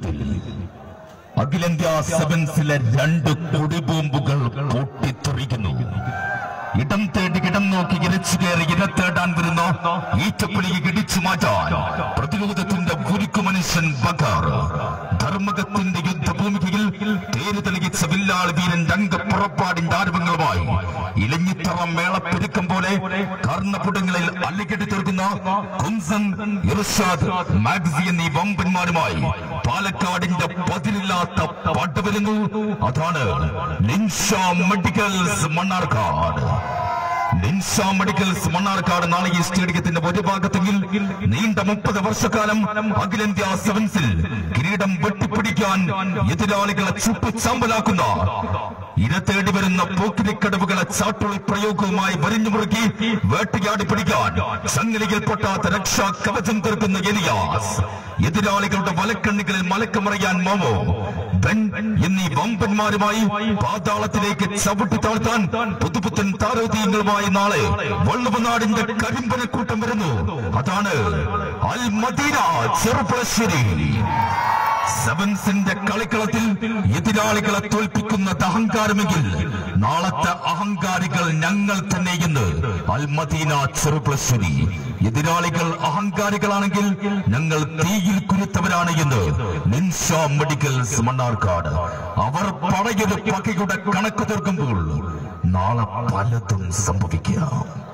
സ്റ്റേഡിയത്തിൽ അഖിലേന്ത്യാ സെവൻസിലെ രണ്ട് കൊടിബോംബുകൾ പൊട്ടിത്തെറിക്കുന്നു ഇടം തേടി ഇടം നോക്കി ഇരച്ചു കയറി ഇര തേടാൻ വരുന്ന ഈറ്റപ്പുലിയെ ഇടിച്ചു മാറ്റാൻ പ്രതിരോധത്തിന്റെ ഉരുക്കു മനുഷ്യൻ ബഗാർ ധർമ്മകത്തിന്റെ യുദ്ധഭൂമികയിൽ തേര് തെളിയിച്ച വില്ലാൾ വീരൻ രംഗപ്പുറപ്പാടിന്റെ ആരവങ്ങളുമായി ഇലഞ്ഞിത്തറ മേളപ്പെരുക്കം പോലെ കർണപുടങ്ങളിൽ അല്ലിക്കെട്ടി തീർക്കുന്ന കുംസൻ ഇർഷാദ് മാഗ്സി എന്നീ വമ്പന്മാരുമായി പാലക്കാടിന്റെ പതിരില്ലാത്ത പാട്ട് വരുന്നു അതാണ് നിൻഷ മെഡിക്കൽസ് മണ്ണാർക്കാട് നിൻഷ മെഡിക്കൽസ് മണ്ണാർക്കാട് നാളെ ഈ സ്റ്റേഡിയത്തിന്റെ ഒരു ഭാഗത്തെങ്കിൽ നീണ്ട മുപ്പത് വർഷക്കാലം അഖിലേന്ത്യാ സെവൻസിൽ കിരീടം വെട്ടിപ്പിടിക്കാൻ എതിരാളികളെ ചുട്ടുചാമ്പലാക്കുന്ന ഇര തേടി വരുന്ന പോക്കിരിക്കടവുകളെ ചാട്ടുളി പ്രയോഗവുമായി വരിഞ്ഞു മുറുക്കി വേട്ടയാടി പിടിക്കാൻ ചങ്ങലിയിൽ പൊട്ടാത്ത രക്ഷാ കവചം തീർക്കുന്ന എലിയാസ് എതിരാളികളുടെ വലക്കണ്ണികളിൽ മലക്കമറിയാൻ മാമോ ബെൻ എന്നീ വമ്പന്മാരുമായി പാതാളത്തിലേക്ക് ചവിട്ടി താഴ്ത്താൻ പുതുപുത്തൻ താരോദീയങ്ങളുമായി നാളെ വള്ളുവനാടിന്റെ കരിമ്പനക്കൂട്ടം വരുന്നു അതാണ് അൽ മദീന ചെറുപ്പളശ്ശേരി സെവൻസിന്റെ കളിക്കളത്തിൽ എതിരാളികളെ തോൽപ്പിക്കുന്നത് അഹങ്കാരമെങ്കിൽ നാളത്തെ അഹങ്കാരികൾ ഞങ്ങൾ തന്നെ എന്ന് അൽമദീന ചെറുപ്ലശ്ശേരി എതിരാളികൾ അഹങ്കാരികളാണെങ്കിൽ ഞങ്ങൾ തീയിൽ കുരുത്തവരാണ് എന്ന് നിൻഷ മെഡിക്കൽസ് മണ്ണാർക്കാട് അവർ പടയൊരു പകയുടെ കണക്ക് തീർക്കുമ്പോൾ നാളെ പലതും സംഭവിക്കാം